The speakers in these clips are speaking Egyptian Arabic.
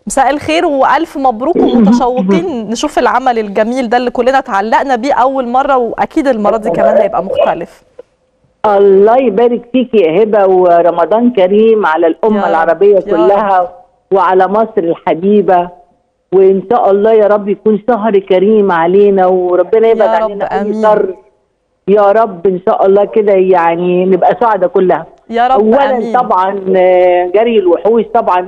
مساء الخير والف مبروك ومتشوقين نشوف العمل الجميل ده اللي كلنا اتعلقنا بيه اول مره واكيد المره دي كمان هيبقى مختلف الله يبارك فيك يا هبه ورمضان كريم على الامه يا رب، العربيه يا كلها وعلى مصر الحبيبه وان شاء الله يا رب يكون شهر كريم علينا وربنا يبعد يا رب، عننا اي آمين. شر يا رب ان شاء الله كده يعني نبقى سعداء كلها يا رب اولا امين طبعا آه، جري الوحوش طبعا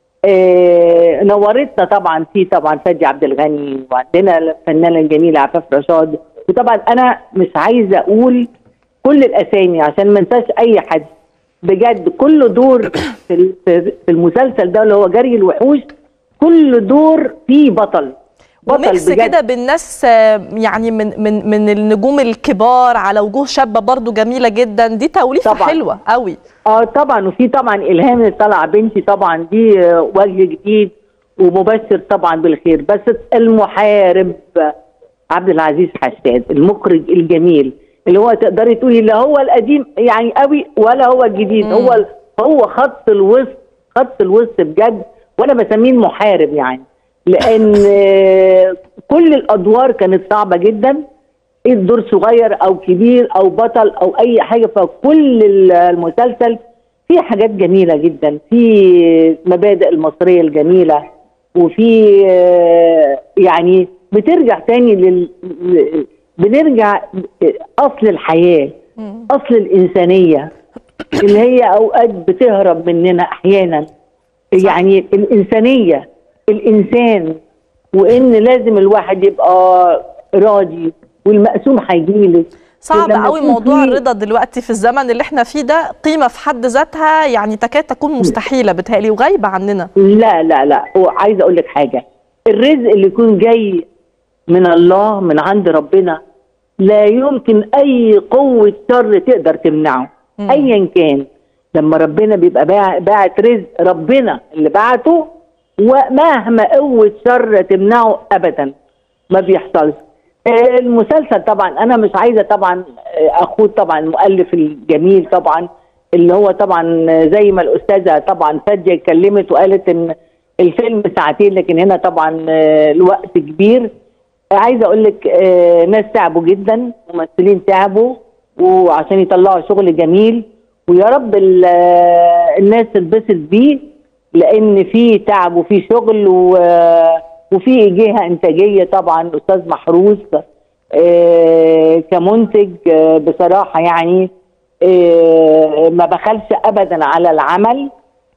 آه، نورتنا طبعا في طبعا فادي عبد الغني وعندنا الفنانه الجميله عفاف رشاد وطبعا انا مش عايزه اقول كل الاسامي عشان ما انساش اي حد بجد كل دور في ال- في في المسلسل ده اللي هو جري الوحوش كل دور فيه بطل وميكس كده بالناس آه، يعني من من من النجوم الكبار على وجوه شابه برضو جميله جدا دي توليفه طبعاً. حلوه قوي اه طبعا وفي طبعا الهام اللي طالعه بنتي طبعا دي آه، وجه جديد ومبشر طبعا بالخير بس المحارب عبد العزيز حساد المخرج الجميل اللي هو تقدري تقولي لا هو القديم يعني قوي ولا هو الجديد مم. هو هو خط الوسط خط الوسط بجد وانا بسميه المحارب يعني لان آه، كل الادوار كانت صعبه جدا ايه الدور صغير او كبير او بطل او اي حاجه فكل ال- المسلسل فيه حاجات جميله جدا في مبادئ المصريه الجميله وفي آه، يعني بترجع تاني لل ل- بنرجع اصل الحياه مم. اصل الانسانيه اللي هي اوقات بتهرب مننا احيانا يعني الانسانيه الانسان وان لازم الواحد يبقى راضي والمقسوم هيجيلك صعب لما قوي يكون موضوع في- الرضا دلوقتي في الزمن اللي احنا فيه ده قيمه في حد ذاتها يعني تكاد تكون مستحيله بتهيألي وغايبه عننا لا لا لا وعايزه اقول لك حاجه الرزق اللي يكون جاي من الله من عند ربنا لا يمكن اي قوه شر تقدر تمنعه مم. ايا كان لما ربنا بيبقى باع- باعت رزق ربنا اللي بعته ومهما قوه شر تمنعه ابدا ما بيحصلش آه، المسلسل طبعا انا مش عايزه طبعا آه، اخوض طبعا المؤلف الجميل طبعا اللي هو طبعا زي ما الاستاذه طبعا فاديه اتكلمت وقالت ان الفيلم ساعتين لكن هنا طبعا آه، الوقت كبير آه، عايزه اقول لك آه، ناس تعبوا جدا ممثلين تعبوا وعشان يطلعوا شغل جميل ويا رب ال- آه، الناس تتبسط بيه لان في تعب وفي شغل و- وفي جهه انتاجيه طبعا الاستاذ محروس آه، كمنتج آه، بصراحه يعني آه، ما بخلش ابدا على العمل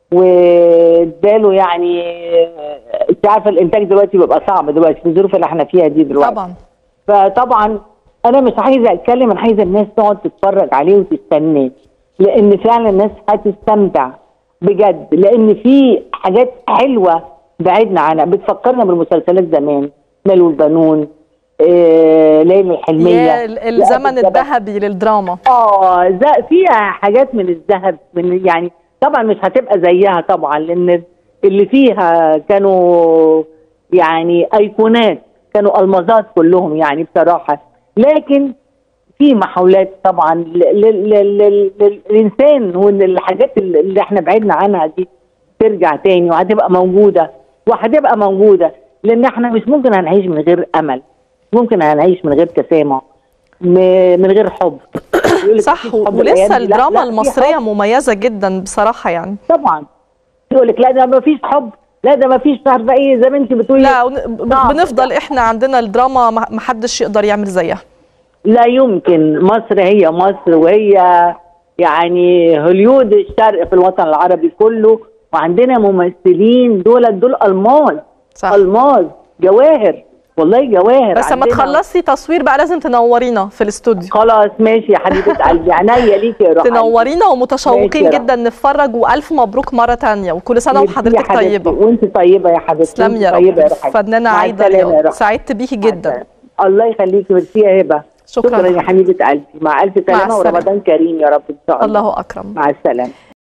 واداله يعني آه، انت عارفه الانتاج دلوقتي بيبقى صعب دلوقتي في الظروف اللي احنا فيها دي دلوقتي طبعا فطبعا انا مش عايزه اتكلم انا عايزه الناس تقعد تتفرج عليه وتستناه لان فعلا الناس هتستمتع بجد لان في حاجات حلوه بعدنا عنها بتفكرنا بالمسلسلات زمان مال والبنون آه ليلى الحلميه يا ال- الزمن لا، الذهبي للدراما اه ز- فيها حاجات من الذهب من يعني طبعا مش هتبقى زيها طبعا لان اللي فيها كانوا يعني ايقونات كانوا المظات كلهم يعني بصراحه لكن في محاولات طبعا ل- ل- ل- ل- للانسان والحاجات اللي احنا بعدنا عنها دي ترجع تاني وهتبقى موجوده وهتبقى موجوده لان احنا مش ممكن هنعيش من غير امل ممكن هنعيش من غير تسامح م- من غير حب يقول لك صح مفيش حب الأيام ولسه دي. لا، الدراما لا، في المصريه حب. مميزه جدا بصراحه يعني طبعا يقول لك لا ده ما فيش حب لا ده ما فيش مش عارفه ايه زي ما انت بتقولي لا ون- ب- صعب. بنفضل احنا عندنا الدراما ما ما حدش يقدر يعمل زيها لا يمكن مصر هي مصر وهي يعني هوليود الشرق في الوطن العربي كله وعندنا ممثلين دول دول الماظ صح الماظ جواهر والله جواهر بس لما عندنا. تخلصي تصوير بقى لازم تنورينا في الاستوديو خلاص ماشي يا حبيبه قلبي عينيا ليكي يا روح تنورينا ومتشوقين ماشي يا رب. جدا نتفرج والف مبروك مره تانية وكل سنه ميرسي يا وحضرتك حبيبتي. طيبه وانت طيبه يا حبيبتي تسلمي وانت يا طيبه يا رب روح قلبي. فنانه مع عايده السلامة يا رياض روح. سعدت بيكي جدا الله يخليكي ميرسي يا هبه شكرا شكرا يا حبيبه قلبي مع الف سلامه السلامة. ورمضان كريم يا رب ان شاء الله الله اكرم مع السلامه